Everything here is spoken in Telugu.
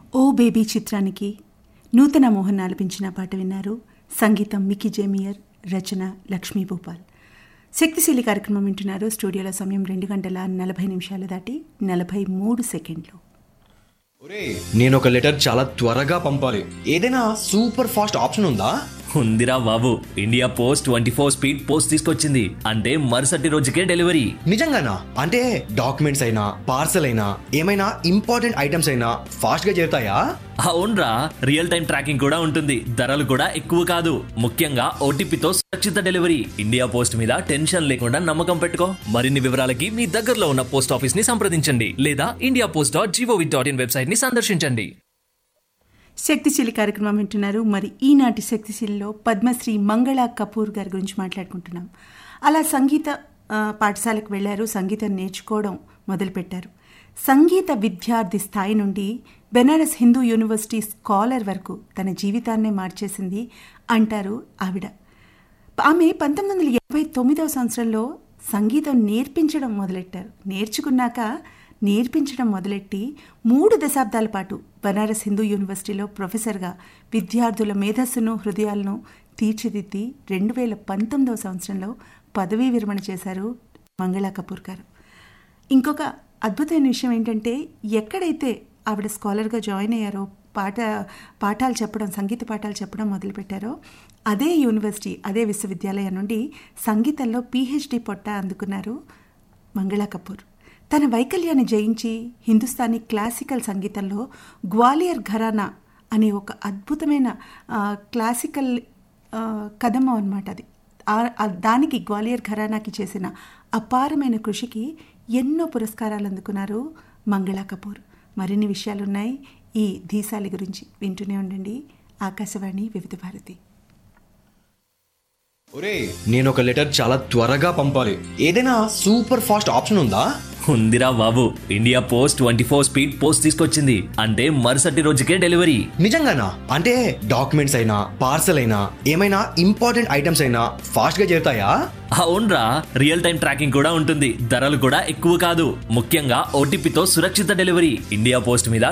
ఓ బేబీ చిత్రానికి నూతన మోహన్ ఆలపించిన పాట విన్నారు సంగీతం మికీ జేమియర్ రచన లక్ష్మీ భూపాల్ శక్తిశీలి కార్యక్రమం వింటున్నారు స్టూడియోలో సమయం రెండు గంటల నలభై నిమిషాలు దాటి నలభై మూడు సెకండ్లు ఒరే నేను ఒక లెటర్ చాలా త్వరగా పంపాలి ఏదైనా సూపర్ ఫాస్ట్ ఆప్షన్ ఉందా ఉందిరా బాబు India post twenty four speed post తీసుకొచ్చింది అంటే మరుసటి రోజుకే డెలివరీ నిజంగానా అంటే డాక్యుమెంట్స్ అయినా పార్సల్ అయినా ఏమైనా ఇంపార్టెంట్ ఐటమ్స్ అయినా ఫాస్ట్ గా చేరుతాయా అవునరా రియల్ టైం ట్రాకింగ్ కూడా ఉంటుంది ధరలు కూడా ఎక్కువ కాదు ముఖ్యంగా ఓటీపీతో సురక్షిత డెలివరీ ఇండియా పోస్ట్ మీద టెన్షన్ లేకుండా నమ్మకం పెట్టుకో మరిన్ని వివరాలకి మీ దగ్గరలో ఉన్న పోస్ట్ ఆఫీస్ ని సంప్రదించండి లేదా India post dot gov dot in website ని సందర్శించండి శక్తిశీలి కార్యక్రమం వింటున్నారు మరి ఈనాటి శక్తిశీలిలో పద్మశ్రీ మంగళ కపూర్ గారి గురించి మాట్లాడుకుంటున్నాం అలా సంగీత ఆ, పాఠశాలకు వెళ్ళారు సంగీతం నేర్చుకోవడం మొదలుపెట్టారు సంగీత విద్యార్థి స్థాయి నుండి బెనారస్ హిందూ యూనివర్సిటీ స్కాలర్ వరకు తన జీవితాన్నే మార్చేసింది అంటారు ఆవిడ ఆమె పంతొమ్మిది వందల యాభై తొమ్మిదవ సంవత్సరంలో సంగీతం నేర్పించడం మొదలెట్టారు నేర్చుకున్నాక నేర్పించడం మొదలెట్టి మూడు దశాబ్దాల పాటు బనారస్ హిందూ యూనివర్సిటీలో ప్రొఫెసర్గా విద్యార్థుల మేధస్సును హృదయాలను తీర్చిదిద్ది రెండు వేల పంతొమ్మిదవ సంవత్సరంలో పదవీ విరమణ చేశారు మంగళా కపూర్ గారు ఇంకొక అద్భుతమైన విషయం ఏంటంటే ఎక్కడైతే ఆవిడ స్కాలర్గా జాయిన్ అయ్యారో పాట పాఠాలు చెప్పడం సంగీత పాఠాలు చెప్పడం మొదలుపెట్టారో అదే యూనివర్సిటీ అదే విశ్వవిద్యాలయం నుండి సంగీతంలో పీహెచ్డీ పొట్ట అందుకున్నారు మంగళా కపూర్ తన వైకల్యాన్ని జయించి హిందుస్థానీ క్లాసికల్ సంగీతంలో గ్వాలియర్ ఘరానా అనే ఒక అద్భుతమైన ఆ, క్లాసికల్ ఆ, కదమం అన్నమాట అది ఆ- ఆ దానికి గ్వాలియర్ ఘరానాకి చేసిన అపారమైన కృషికి ఎన్నో పురస్కారాలు అందుకున్నారు మంగళా కపూర్ మరిన్ని విషయాలున్నాయి ఈ ధీశాలి గురించి వింటూనే ఉండండి ఆకాశవాణి వివిధ భారతి ఒరే నేను ఒక లెటర్ చాలా త్వరగా పంపాలి ఏదైనా సూపర్ ఫాస్ట్ ఆప్షన్ ఉందా ఉందిరా బాబు India post twenty four speed post తీసుకొచ్చింది అంటే మరుసటి రోజుకే డెలివరీ నిజంగానా అంటే డాక్యుమెంట్స్ అయినా పార్సల్ అయినా ఏమైనా ఇంపార్టెంట్ ఐటమ్స్ అయినా ఫాస్ట్ గా చేరుతాయా అవునరా రియల్ టైం ట్రాకింగ్ కూడా ఉంటుంది ధరలు కూడా ఎక్కువ కాదు ముఖ్యంగా ఓటీపీతో సురక్షిత డెలివరీ ఇండియా పోస్ట్ మీద